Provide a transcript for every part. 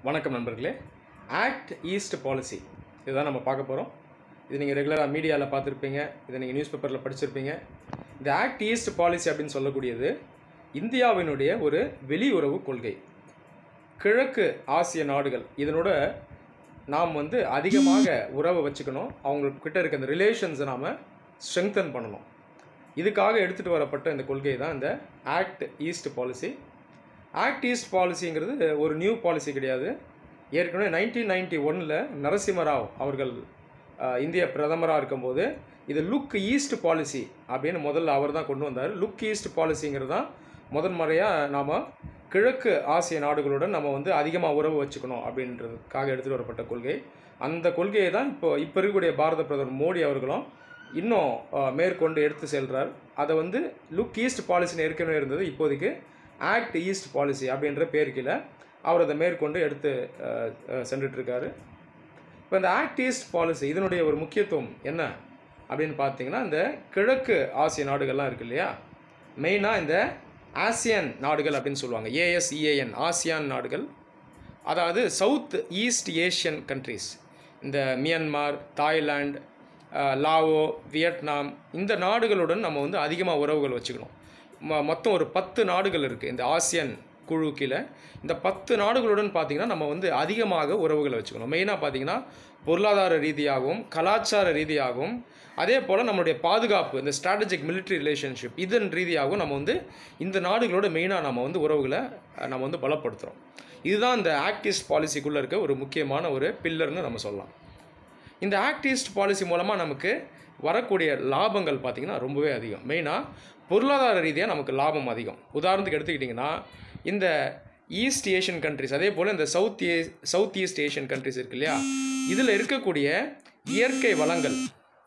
வணக்கம் நண்பர்களே act east policy இதுதான் நம்ம பார்க்க போகிறோம் இது நீங்கள் ரெகுலராக மீடியாவில் பார்த்துருப்பீங்க இதை நீங்கள் நியூஸ் பேப்பரில் படிச்சிருப்பீங்க இந்த ஆக்ட் ஈஸ்ட் பாலிசி அப்படின்னு சொல்லக்கூடியது இந்தியாவினுடைய ஒரு வெளியுறவு கொள்கை கிழக்கு ஆசிய நாடுகள் இதனோட நாம் வந்து அதிகமாக உறவை வச்சுக்கணும் அவங்கக்கிட்ட இருக்க அந்த ரிலேஷன்ஸை நாம் ஸ்ட்ரெங்தன் பண்ணணும் இதுக்காக எடுத்துகிட்டு வரப்பட்ட இந்த கொள்கை தான் இந்த act east policy act east பாலிசிங்கிறது ஒரு நியூ பாலிசி கிடையாது ஏற்கனவே நைன்டீன் நைன்டி ஒனில் நரசிம்மராவ் அவர்கள் அஹ், இந்திய பிரதமராக இருக்கும்போது இது லுக் ஈஸ்ட் பாலிசி அப்படின்னு முதல்ல அவர் தான் கொண்டு வந்தார் லுக் ஈஸ்ட் பாலிசிங்கிறது தான் முதன் முறையாக நாம் கிழக்கு ஆசிய நாடுகளுடன் நம்ம வந்து அதிகமாக உறவு வச்சுக்கணும் அப்படின்றதுக்காக எடுத்துகிட்டு வரப்பட்ட கொள்கை அந்த கொள்கையை தான் இப்போ இப்போ இருக்கக்கூடிய பாரத பிரதமர் மோடி அவர்களும் இன்னும் அஹ், மேற்கொண்டு எடுத்து செல்கிறார் அதை வந்து லுக் ஈஸ்ட் பாலிசின்னு ஏற்கனவே இருந்தது இப்போதைக்கு ஆக்ட் ஈஸ்ட் பாலிசி அப்படின்ற பேர் கீழே அவர் அதை மேற்கொண்டு எடுத்து அஹ், அஹ், சென்றுட்டு இருக்காரு இப்போ இந்த ஆக்ட் ஈஸ்ட் பாலிசி இதனுடைய ஒரு முக்கியத்துவம் என்ன அப்படின்னு பார்த்தீங்கன்னா இந்த கிழக்கு ஆசிய நாடுகள்லாம் இருக்கு இல்லையா மெயினாக இந்த ஆசியான் நாடுகள் அப்படின்னு சொல்லுவாங்க ஏஎஸ்இஏஎன் ஆசியான் நாடுகள் அதாவது சவுத் ஈஸ்ட் ஏஷியன் கண்ட்ரீஸ் இந்த Myanmar Thailand ah, Lao Vietnam இந்த நாடுகளுடன் நம்ம வந்து அதிகமாக உறவுகள் வச்சுக்கணும் மொ மொத்தம் ஒரு பத்து நாடுகள் இருக்குது இந்த ஆசியன் குழு கீழே இந்த பத்து நாடுகளுடன் பார்த்திங்கன்னா நம்ம வந்து அதிகமாக உறவுகளை வச்சுக்கணும் மெயினாக பார்த்திங்கன்னா பொருளாதார ரீதியாகவும் கலாச்சார ரீதியாகவும் அதே போல் நம்மளுடைய பாதுகாப்பு இந்த ஸ்ட்ராட்டஜிக் military ரிலேஷன்ஷிப் இதன் ரீதியாகவும் நம்ம வந்து இந்த நாடுகளோட மெயினாக நம்ம வந்து உறவுகளை அஹ், நம்ம வந்து பலப்படுத்துகிறோம் இதுதான் இந்த ஆக்டிஸ்ட் பாலிசிக்குள்ளே இருக்க ஒரு முக்கியமான ஒரு பில்லர்னு நம்ம சொல்லலாம் இந்த ஆக்டிஸ்ட் பாலிசி மூலமாக நமக்கு வரக்கூடிய லாபங்கள் பார்த்திங்கன்னா ரொம்பவே அதிகம் மெயினாக பொருளாதார ரீதியாக நமக்கு லாபம் அதிகம் உதாரணத்துக்கு எடுத்துக்கிட்டிங்கன்னா இந்த ஈஸ்ட் ஏஷியன் கண்ட்ரிஸ் அதே போல் இந்த south a south east Asian countries இருக்கு இல்லையா இதில் இருக்கக்கூடிய இயற்கை வளங்கள்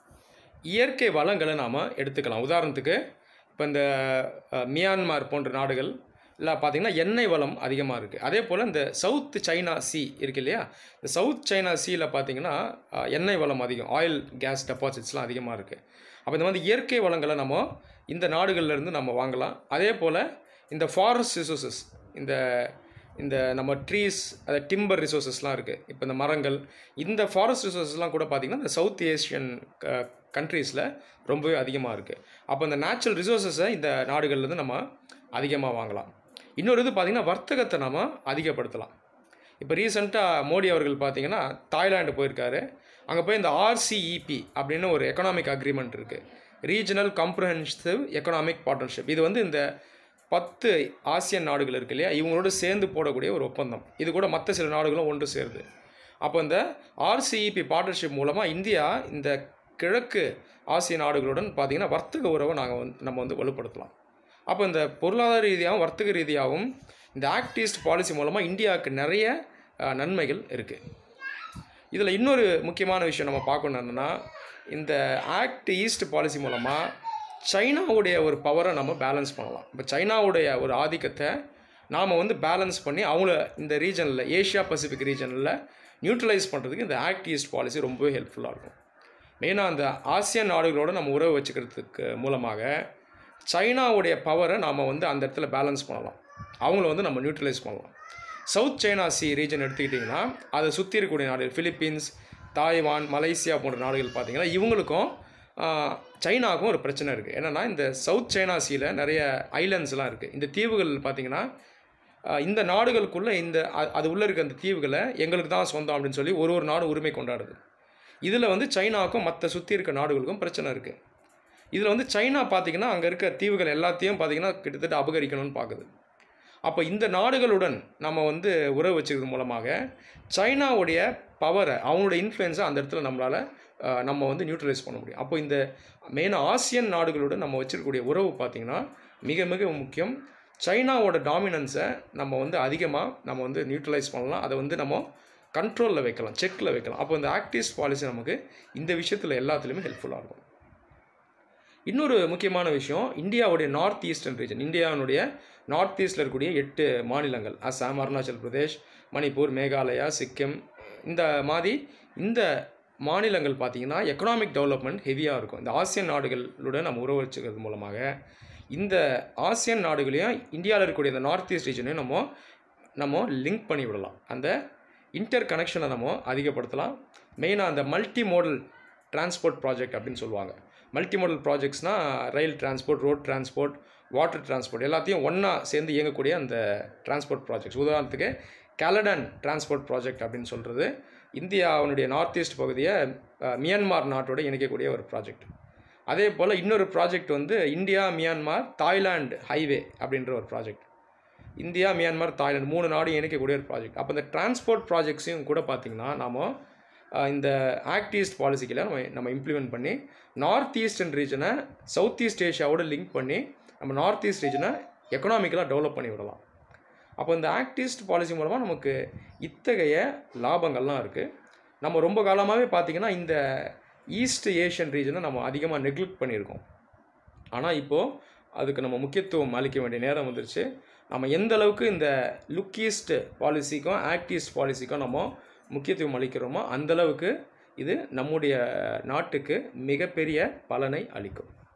இயற்கை வளங்களை நாம் எடுத்துக்கலாம் உதாரணத்துக்கு இப்போ இந்த அஹ், மியான்மார் போன்ற நாடுகள் இல்லை பார்த்தீங்கன்னா எண்ணெய் வளம் அதிகமாக இருக்குது அதே போல் இந்த சவுத் சைனா சி இருக்கு இல்லையா இந்த சவுத் சைனா சீல பார்த்தீங்கன்னா அஹ், எண்ணெய் வளம் அதிகம் ஆயில் கேஸ் டெபாசிட்ஸ்லாம் அதிகமாக இருக்குது அப்போ இந்த மாதிரி இயற்கை வளங்களை நம்ம இந்த நாடுகள்ல இருந்து நம்ம வாங்கலாம் அதே போல் இந்த ஃபாரஸ்ட் ரிசோர்சஸ் இந்த இந்த நம்ம ட்ரீஸ் அது டிம்பர் ரிசோர்சஸ்லாம் இருக்குது இப்போ இந்த மரங்கள் இந்த ஃபாரஸ்ட் ரிசோர்சஸ்லாம் கூட பார்த்திங்கன்னா இந்த சவுத் ஏஷியன் கண்ட்ரீஸில் ரொம்பவே அதிகமாக இருக்குது அப்போ இந்த நேச்சுரல் ரிசோர்ஸஸை இந்த நாடுகள்லேருந்து நம்ம அதிகமாக வாங்கலாம் இன்னொரு இது பார்த்திங்கன்னா வர்த்தகத்தை நம்ம அதிகப்படுத்தலாம் இப்போ ரீசெண்டாக மோடி அவர்கள் பார்த்தீங்கன்னா தாய்லாந்து போயிருக்காரு அங்கே போய் இந்த ஆர்சிஇபி அப்படின்னு ஒரு எக்கனாமிக் அக்ரிமெண்ட் இருக்குது ரீஜனல் காம்ப்ரஹென்சிவ் எக்கனாமிக் பார்ட்னர்ஷிப் இது வந்து இந்த பத்து ஆசியன் நாடுகள் இருக்கு இல்லையா இவங்களோட சேர்ந்து போடக்கூடிய ஒரு ஒப்பந்தம் இது கூட மற்ற சில நாடுகளும் ஒன்று சேருது அப்போ இந்த ஆர்சிஇபி பார்ட்னர்ஷிப் மூலமாக இந்தியா இந்த கிழக்கு ஆசிய நாடுகளுடன் பார்த்திங்கன்னா வர்த்தக உறவை நாங்கள் வந்து நம்ம வந்து வலுப்படுத்தலாம் அப்போ இந்த பொருளாதார ரீதியாகவும் வர்த்தக ரீதியாகவும் இந்த ஆக்ட் ஈஸ்ட் பாலிசி மூலமாக இந்தியாவுக்கு நிறைய அஹ், நன்மைகள் இருக்குது இதில் இன்னொரு முக்கியமான விஷயம் நம்ம பார்க்கணும் என்னென்னா இந்த ஆக்ட் ஈஸ்ட் பாலிசி மூலமாக சைனாவுடைய ஒரு பவரை நம்ம பேலன்ஸ் பண்ணலாம் இப்போ சைனாவுடைய ஒரு ஆதிக்கத்தை நாம் வந்து பேலன்ஸ் பண்ணி அவங்கள இந்த ரீஜனில் ஏஷியா பசிபிக் ரீஜனில் நியூட்ரலைஸ் பண்ணுறதுக்கு இந்த ஆக்ட் ஈஸ்ட் பாலிசி ரொம்பவே ஹெல்ப்ஃபுல்லாக இருக்கும் மெயினாக அந்த ஆசியன் நாடுகளோட நம்ம உறவு வச்சுக்கிறதுக்கு மூலமாக சைனாவுடைய பவரை நாம் வந்து அந்த இடத்துல பேலன்ஸ் பண்ணலாம் அவங்கள வந்து நம்ம நியூட்ரலைஸ் பண்ணலாம் சவுத் சைனா சி ரீஜன் எடுத்துக்கிட்டிங்கன்னா அதை சுற்றி இருக்கக்கூடிய நாடுகள் ஃபிலிப்பீன்ஸ் தாய்வான் மலேசியா போன்ற நாடுகள் பார்த்திங்கன்னா இவங்களுக்கும் ஆஹ், சைனாவுக்கும் ஒரு பிரச்சனை இருக்குது என்னென்னா இந்த சவுத் சைனா சீல நிறைய ஐலண்ட்ஸ்லாம் இருக்குது இந்த தீவுகள் பார்த்திங்கன்னா ஆஹ், இந்த நாடுகளுக்குள்ளே இந்த அ- அது உள்ளே இருக்க அந்த தீவுகளை எங்களுக்கு தான் சொந்தம் அப்படின்னு சொல்லி ஒரு ஒரு நாடும் உரிமை கொண்டாடுது இதில் வந்து சைனாவுக்கும் மற்ற சுற்றி இருக்க நாடுகளுக்கும் பிரச்சனை இருக்குது இதில் வந்து சைனா பார்த்திங்கன்னா அங்கே இருக்க தீவுகள் எல்லாத்தையும் பார்த்திங்கன்னா கிட்டத்தட்ட அபகரிக்கணும்னு பார்க்குது அப்போ இந்த நாடுகளுடன் நம்ம வந்து உறவு வச்சுக்கிறது மூலமாக சைனாவுடைய பவரை அவங்களோட இன்ஃப்ளூயன்ஸை அந்த இடத்துல நம்மளால் நம்ம வந்து நியூட்ரலைஸ் பண்ண முடியும் அப்போ இந்த மெயினாக ஆசியன் நாடுகளுடன் நம்ம வச்சிருக்கக்கூடிய உறவு பார்த்திங்கன்னா மிக மிக முக்கியம் சைனாவோட டாமினன்ஸை நம்ம வந்து அதிகமாக நம்ம வந்து நியூட்ரலைஸ் பண்ணலாம் அதை வந்து நம்ம கண்ட்ரோலில் வைக்கலாம் செக்கில் வைக்கலாம் அப்போ இந்த ஆக்டிவ்ஸ் பாலிசி நமக்கு இந்த விஷயத்தில் எல்லாத்துலேயுமே ஹெல்ப்ஃபுல்லாக இருக்கும் இன்னொரு முக்கியமான விஷயம் இந்தியாவுடைய நார்த் ஈஸ்டர்ன் ரீஜன் இந்தியாவினுடைய நார்த் ஈஸ்டில் இருக்கக்கூடிய எட்டு மாநிலங்கள் அசாம் அருணாச்சல் பிரதேஷ் மணிப்பூர் மேகாலயா சிக்கிம் இந்த மாதிரி இந்த மாநிலங்கள் பார்த்திங்கன்னா எக்கனாமிக் டெவலப்மெண்ட் ஹெவியாக இருக்கும் இந்த ஆசியன் நாடுகளுடன் நம்ம உறவு வச்சுக்கிறது மூலமாக இந்த ஆசியன் நாடுகளையும் இந்தியாவில் இருக்கக்கூடிய இந்த நார்த் ஈஸ்ட் ரீஜனையும் நம்ம நம்ம லிங்க் பண்ணி விடலாம் அந்த இன்டர் கனெக்ஷனை நம்ம அதிகப்படுத்தலாம் மெயினாக அந்த மல்டி மோடல் டிரான்ஸ்போர்ட் ப்ராஜெக்ட் அப்படின்னு சொல்லுவாங்க மல்டி மோடல் ப்ராஜெக்ட்ஸ்னால் rail transport road transport water transport எல்லாத்தையும் ஒன்றா சேர்ந்து இயங்கக்கூடிய அந்த டிரான்ஸ்போர்ட் ப்ராஜெக்ட்ஸ் உதாரணத்துக்கு கேலடன் டிரான்ஸ்போர்ட் ப்ராஜெக்ட் அப்படின்னு சொல்கிறது இந்தியாவுடைய நார்த் ஈஸ்ட் பகுதியை அஹ், மியான்மார் நாட்டோட இணைக்கக்கூடிய ஒரு ப்ராஜெக்ட் அதே போல் இன்னொரு ப்ராஜெக்ட் வந்து இந்தியா மியான்மார் தாய்லாந்து ஹைவே அப்படின்ற ஒரு ப்ராஜெக்ட் இந்தியா மியான்மர் தாய்லாந்து மூணு நாடு இணைக்கக்கூடிய ஒரு ப்ராஜெக்ட் அப்போ இந்த டிரான்ஸ்போர்ட் ப்ராஜெக்ட்ஸையும் கூட பார்த்திங்கன்னா நாம அஹ், இந்த ஆக்ட் ஈஸ்ட் பாலிசிக்கில் நம்ம நம்ம இம்ப்ளிமெண்ட் பண்ணி நார்த் ஈஸ்டர்ன் ரீஜனை சவுத் ஈஸ்ட் ஏஷியாவோட லிங்க் பண்ணி நம்ம நார்த் ஈஸ்ட் ரீஜனை எக்கனாமிக்கலாக டெவலப் பண்ணி விடலாம் அப்போ இந்த ஆக்ட் ஈஸ்ட் பாலிசி மூலமாக நமக்கு இத்தகைய லாபங்கள்லாம் இருக்குது நம்ம ரொம்ப காலமாகவே பார்த்திங்கன்னா இந்த ஈஸ்ட் ஏஷியன் ரீஜனை நம்ம அதிகமாக நெக்லெக்ட் பண்ணியிருக்கோம் ஆனால் இப்போது அதுக்கு நம்ம முக்கியத்துவம் அளிக்க வேண்டிய நேரம் வந்துருச்சு நம்ம எந்த அளவுக்கு இந்த லுக் ஈஸ்ட் பாலிசிக்கும் ஆக்ட் ஈஸ்ட் பாலிசிக்கும் நம்ம முக்கியத்துவம் அளிக்கிறோமோ அந்த அளவுக்கு இது நம்முடைய நாட்டுக்கு மிகப்பெரிய பலனை அளிக்கும்